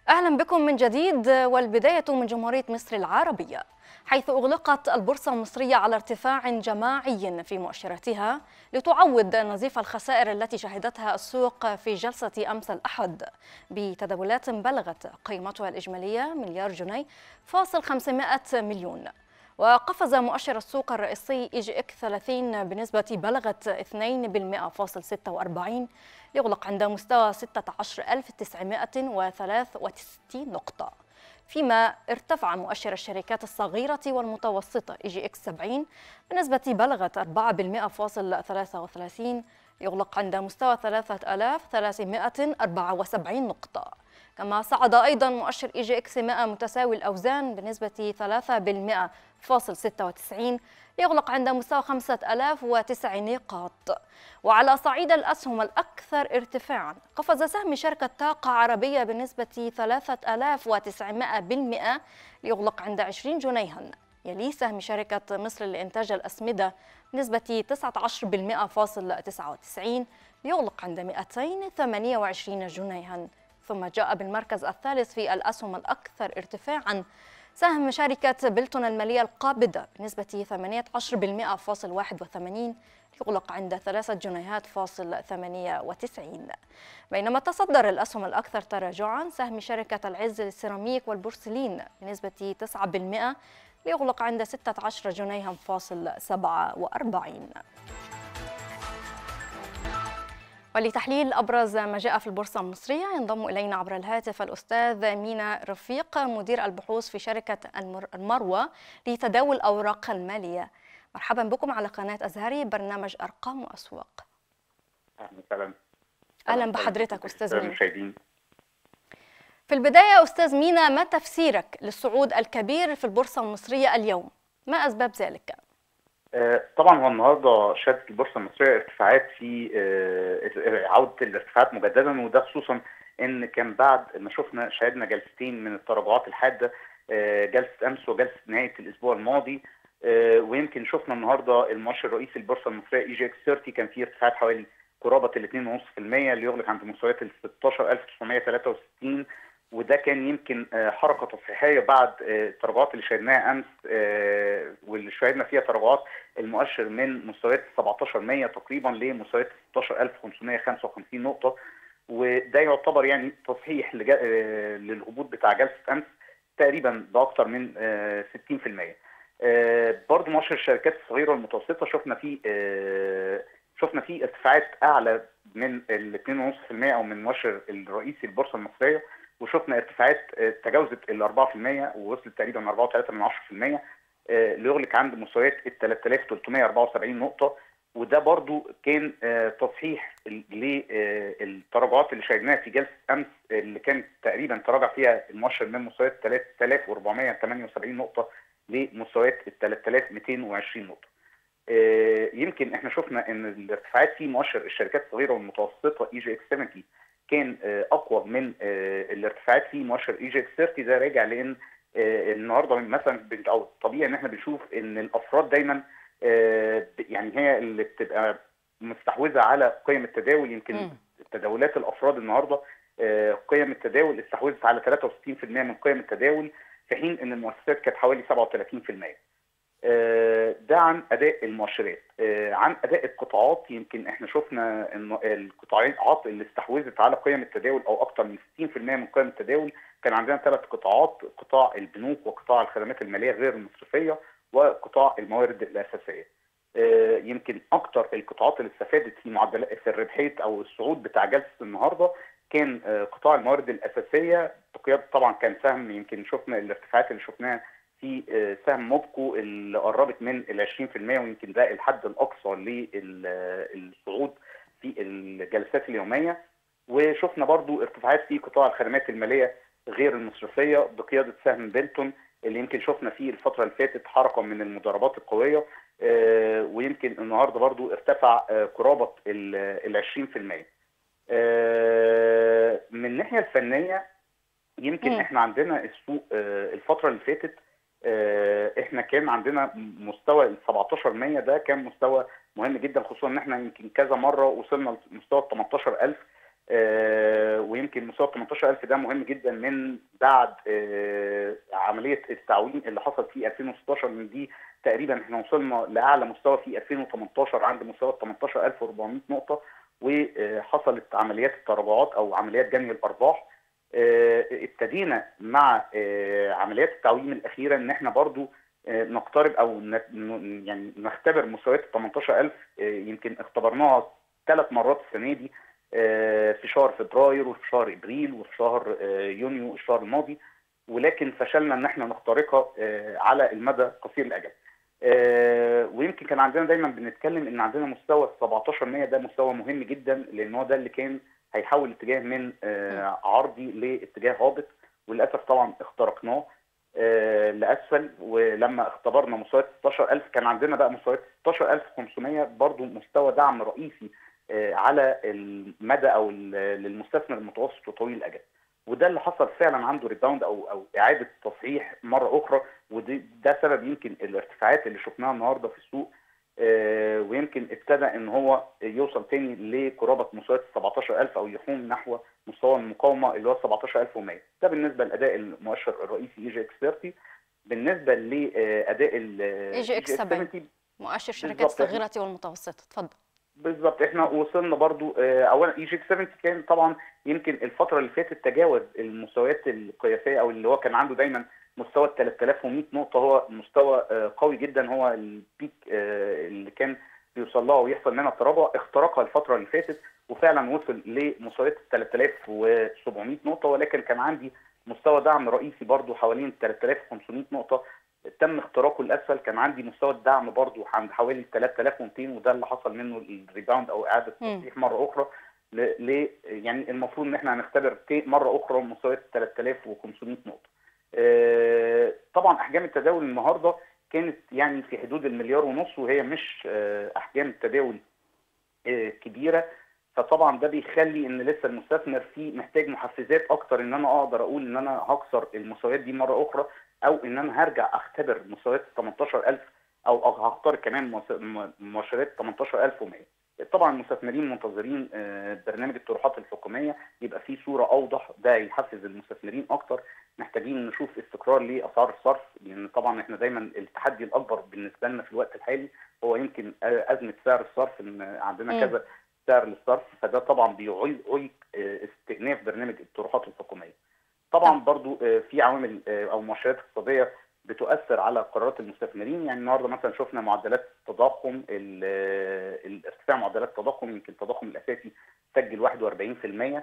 أهلا بكم من جديد والبداية من جمهورية مصر العربية حيث أغلقت البورصة المصرية على ارتفاع جماعي في مؤشراتها لتعوض نزيف الخسائر التي شهدتها السوق في جلسة أمس الأحد بتداولات بلغت قيمتها الإجمالية مليار جنيه فاصل 500 مليون وقفز مؤشر السوق الرئيسي اي جي اك 30 بنسبة بلغت 2% يغلق عند مستوى 16963 نقطة فيما ارتفع مؤشر الشركات الصغيرة والمتوسطة اي جي اكس 70 بنسبة بلغت 4% فاصل 33 يغلق عند مستوى 3374 نقطة كما صعد أيضا مؤشر إي جي إكس 100 متساوي الأوزان بنسبة 3% فاصل 96 يغلق عند مستوى 5009 نقاط وعلى صعيد الأسهم الأكثر ارتفاعا قفز سهم شركة طاقة عربية بنسبة 3900% ليغلق عند 20 جنيها يلي سهم شركة مصر لإنتاج الأسمدة بنسبة 19% فاصل 99 ليغلق عند 228 جنيها ثم جاء بالمركز الثالث في الأسهم الأكثر ارتفاعا سهم شركة بلتون المالية القابضة بنسبة 18% فاصل 81 يغلق عند ثلاثة جنيهات فاصل 98 بينما تصدر الأسهم الأكثر تراجعا سهم شركة العز للسيراميك والبورسلين بنسبة 9% ليغلق عند 16 جنيها فاصل 47 ولتحليل أبرز ما جاء في البورصة المصرية ينضم إلينا عبر الهاتف الأستاذ مينا رفيق مدير البحوث في شركة المروة لتداول الأوراق المالية مرحبا بكم على قناة أزهري برنامج أرقام وأسواق أهلا وسهلا أهلا بحضرتك أستاذ مينا المشاهدين في البداية أستاذ مينا ما تفسيرك للصعود الكبير في البورصة المصرية اليوم؟ ما أسباب ذلك؟ طبعا هو النهارده شهدت البورصه المصريه ارتفاعات في عوده الارتفاعات مجددا وده خصوصا ان كان بعد ما شفنا شهدنا جلستين من التراجعات الحاده جلسه امس وجلسه نهايه الاسبوع الماضي ويمكن شفنا النهارده المؤشر الرئيسي البورصه المصريه اي جي اكس 30 كان فيه ارتفاعات حوالي قرابه ال 2.5% اللي يغلق عند مستويات ال 16963 وده كان يمكن حركه تصحيحيه بعد التراجعات اللي شهدناها امس واللي شهدنا فيها تراجعات المؤشر من مستويات 17100 تقريبا لمستويات 16555 نقطه وده يعتبر يعني تصحيح للهبوط بتاع جلسه امس تقريبا باكثر من 60% برضه مؤشر الشركات الصغيره والمتوسطه شفنا فيه شفنا فيه ارتفاعات اعلى من ال 2.5% او من المؤشر الرئيسي البورصه المصريه وشفنا ارتفاعات تجاوزت ال 4% ووصلت تقريبا 4.3% ليغلق عند مستويات ال 3374 نقطه وده برضو كان تصحيح للتراجعات اللي شاهدناها في جلسه امس اللي كانت تقريبا تراجع فيها المؤشر من مستويات 3478 نقطه لمستويات ال 3220 نقطه. يمكن احنا شفنا ان الارتفاعات في مؤشر الشركات الصغيره والمتوسطه اي جي اكس 70 كان اقوى من الارتفاعات في مؤشر اي جي اكس 30 ده راجع لان النهارده مثلا او طبيعي ان ااحنا بنشوف ان الافراد دايما يعني هي اللي بتبقى مستحوذه على قيم التداول يمكن م. تداولات الافراد النهارده قيم التداول استحوذت على 63% من قيم التداول في حين ان المؤسسات كانت حوالي 37%. ده عن اداء المؤشرات عن اداء القطاعات يمكن احنا شفنا ان القطاعات اللي استحوذت على قيم التداول او اكثر من 60% من قيم التداول كان عندنا ثلاث قطاعات قطاع البنوك وقطاع الخدمات الماليه غير المصرفيه وقطاع الموارد الاساسيه يمكن اكثر القطاعات اللي استفادت في معدلات في الربحيه او الصعود بتاع جلسه النهارده كان قطاع الموارد الاساسيه بقياده طبعا كان سهم يمكن شفنا الارتفاعات اللي شفناها في سهم موبكو اللي قربت من ال 20% ويمكن ده الحد الاقصى للصعود في الجلسات اليوميه وشفنا برضو ارتفاعات في قطاع الخدمات الماليه غير المصرفيه بقياده سهم بيلتون اللي يمكن شفنا فيه الفتره اللي فاتت حركه من المضاربات القويه ويمكن النهارده برضو ارتفع قرابه ال 20% من الناحيه الفنيه يمكن م. احنا عندنا السوق الفتره اللي فاتت احنا كان عندنا مستوى ال 17 ده كان مستوى مهم جدا خصوصا ان احنا يمكن كذا مره وصلنا لمستوى ال 18000 آه، ويمكن مستوى 18000 ده مهم جدا من بعد آه، عمليه التعويم اللي حصلت في 2016 من دي تقريبا احنا وصلنا لاعلى مستوى في 2018 عند مستوى 18400 نقطه وحصلت عمليات التراجعات او عمليات جني الارباح آه، ابتدينا مع آه، عمليات التعويم الاخيره ان احنا برضو آه، نقترب او ن- ن- يعني نختبر مستويات ال 18000 آه، يمكن اختبرناها ثلاث مرات السنه دي آه، في شهر فبراير وفي شهر ابريل وفي شهر آه، يونيو الشهر الماضي ولكن فشلنا ان احنا نخترقها آه، على المدى قصير الاجل. آه، ويمكن كان عندنا دايما بنتكلم ان عندنا مستوى 17 ده مستوى مهم جدا لان هو ده اللي كان هيحول الاتجاه من آه، عرضي لاتجاه هابط وللاسف طبعا اخترقناه آه، لاسفل ولما اختبرنا مستويات 16000 كان عندنا بقى مستويات 16500 برضو مستوى دعم رئيسي آه، على المدى او ال- للمستثمر المتوسط وطويل الاجل وده اللي حصل فعلا عنده ريباوند او او اعاده تصحيح مره اخرى وده ده سبب يمكن الارتفاعات اللي شفناها النهارده في السوق آه، ويمكن ابتدى ان هو يوصل تاني لقرابه مستويات 17000 او يحوم نحو مستوى المقاومه اللي هو 17100 ده بالنسبه لاداء المؤشر الرئيسي اي جي اكس 30 بالنسبه لاداء ال اي جي اكس 70 مؤشر الشركات بالظبط. الصغيره والمتوسطه اتفضل بالظبط احنا وصلنا برضو آه، اولا اي جي 70 كان طبعا يمكن الفتره اللي فاتت تجاوز المستويات القياسيه او اللي هو كان عنده دايما مستوى ال 3100 نقطه هو مستوى آه، قوي جدا هو البيك آه، اللي كان بيوصل لها ويحصل منها التراجع اخترقها الفتره اللي فاتت وفعلا وصل لمستويات ال 3700 نقطه ولكن كان عندي مستوى دعم رئيسي برضو حوالين 3500 نقطه تم اختراقه الاسفل كان عندي مستوى الدعم برضو عند حوالي 3200 وده اللي حصل منه الريباوند او اعاده مم. تصحيح مره اخرى ل ل- يعني المفروض ان احنا هنختبر تي- مره اخرى مستويات 3500 نقطه. آه، طبعا احجام التداول النهارده كانت يعني في حدود المليار ونص وهي مش آه، احجام التداول آه، كبيره فطبعا ده بيخلي ان لسه المستثمر فيه محتاج محفزات اكتر ان انا اقدر اقول ان انا هكسر المستويات دي مره اخرى او ان انا هرجع اختبر مستويات 18000 او أو هختار كمان مؤس- م- مؤشرات 18100 طبعا المستثمرين منتظرين آه، برنامج الطروحات الحكوميه يبقى فيه صوره اوضح ده يحفز المستثمرين اكتر محتاجين نشوف استقرار لاسعار الصرف لان طبعا احنا دايما التحدي الاكبر بالنسبه لنا في الوقت الحالي هو يمكن آه، ازمه سعر الصرف ان عندنا مم. كذا سعر للصرف فده طبعا بيعيق عيق، آه، استئناف برنامج الطروحات الحكوميه. طبعا برضو آه، في عوامل آه، او مؤشرات اقتصاديه بتؤثر على قرارات المستثمرين يعني النهارده مثلا شفنا معدلات التضخم ال- آه، الارتفاع معدلات التضخم يمكن التضخم الاساسي سجل 41%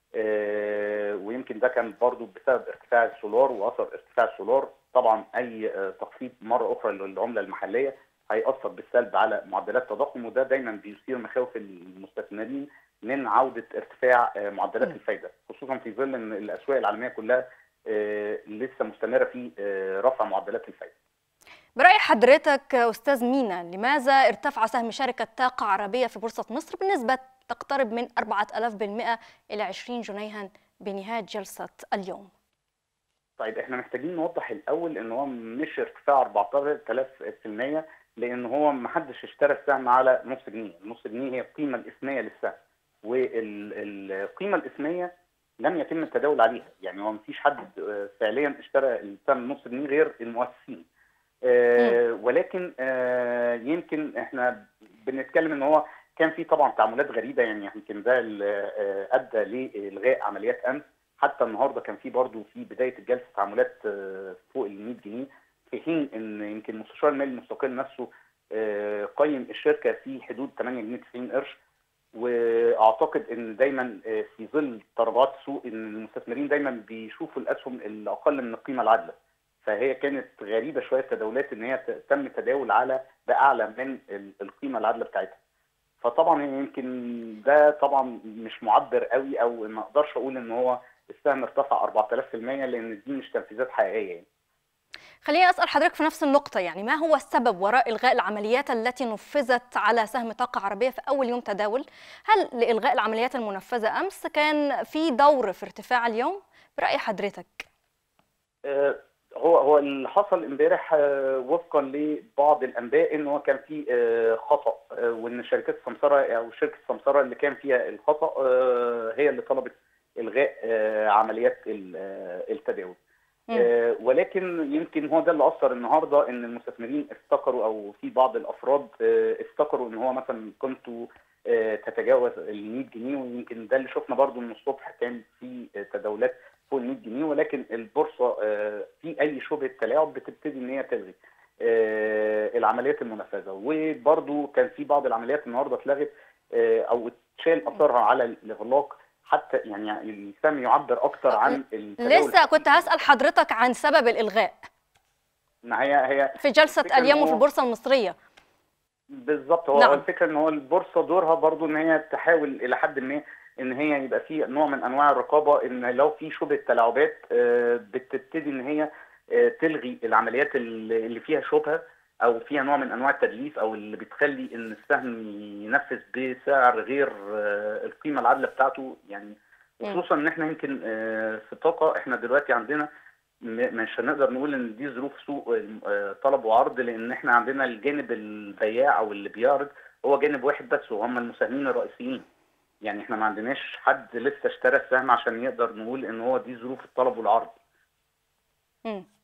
آه، ويمكن ده كان برضو بسبب ارتفاع السولار واثر ارتفاع السولار طبعا اي آه، تخفيض مره اخرى للعمله المحليه هيأثر بالسلب على معدلات التضخم وده دايما بيثير مخاوف المستثمرين من عوده ارتفاع آه، معدلات م. الفايده خصوصا في ظل ان الاسواق العالميه كلها آه، لسه مستمره في آه، رفع معدلات الفايده. برأي حضرتك أستاذ مينا لماذا ارتفع سهم شركة طاقة عربية في بورصة مصر بنسبة تقترب من 4000% إلى 20 جنيها بنهاية جلسة اليوم طيب احنا محتاجين نوضح الاول ان هو مش ارتفاع 14000% لان هو ما حدش اشترى السهم على نص جنيه، نص جنيه هي القيمه الاسميه للسهم والقيمه الاسميه لم يتم التداول عليها، يعني هو مفيش حد آه، فعليا اشترى السهم نص جنيه غير المؤسسين. آه، ولكن آه، يمكن احنا بنتكلم ان هو كان في طبعا تعاملات غريبه يعني يمكن ده اللي آه، ادى لالغاء عمليات امس حتى النهارده كان في برضه في بدايه الجلسه تعاملات آه، فوق ال 100 جنيه في حين ان يمكن المستشار المالي المستقل نفسه آه، قيم الشركه في حدود 8 جنيه 90 قرش واعتقد ان دايما آه، في ظل تراجعات السوق ان المستثمرين دايما بيشوفوا الاسهم الاقل من القيمه العادله فهي كانت غريبه شويه التداولات ان هي ت- تم التداول على باعلى من ال- القيمه العادله بتاعتها فطبعا يمكن ده طبعا مش معبر قوي او ما اقدرش اقول ان هو السهم ارتفع 4000% لان دي مش تنفيذات حقيقيه يعني. خليني أسأل حضرتك في نفس النقطة يعني ما هو السبب وراء إلغاء العمليات التي نفذت على سهم طاقة عربية في أول يوم تداول هل لإلغاء العمليات المنفذة أمس كان في دور في ارتفاع اليوم برأي حضرتك آه، هو هو اللي حصل امبارح آه، وفقا لبعض الانباء ان هو كان في آه، خطا آه، وان شركات السمسره او شركه السمسره اللي كان فيها الخطا آه، هي اللي طلبت الغاء آه، عمليات ال- آه، التداول مم. آه، ولكن يمكن هو ده اللي اثر النهارده ان المستثمرين افتكروا او في بعض الافراد آه، افتكروا ان هو مثلا قيمته آه، تتجاوز ال 100 جنيه ويمكن ده اللي شفنا برضو من الصبح كان في آه، تداولات فوق ال 100 جنيه ولكن البورصه آه، في اي شبهه تلاعب بتبتدي ان هي تلغي آه، العمليات المنفذه وبرضو كان في بعض العمليات النهارده اتلغت آه، او اتشال اثرها على الاغلاق حتى يعني السهم يعبر اكتر عن التداول لسه كنت هسأل حضرتك عن سبب الإلغاء ما هي هي في جلسة الفكرة إن اليوم هو- في البورصة المصرية بالظبط هو نعم. نعم. الفكره ان هو البورصه دورها برضو ان هي تحاول الى حد ما ان هي يبقى في نوع من انواع الرقابه ان لو في شبهه تلاعبات آه، بتبتدي ان هي آه، تلغي العمليات اللي اللي فيها شبهه او فيها نوع من انواع التدليس او اللي بتخلي ان السهم ينفذ بسعر غير آه، القيمه العادله بتاعته يعني وخصوصا ان احنا يمكن آه، في طاقه احنا دلوقتي عندنا م- مش هنقدر نقول ان دي ظروف سوق آه، طلب وعرض لان احنا عندنا الجانب البياع او اللي بيعرض هو جانب واحد بس وهم المساهمين الرئيسيين يعني احنا ما عندناش حد لسه اشترى السهم عشان يقدر نقول ان هو دي ظروف الطلب والعرض مم.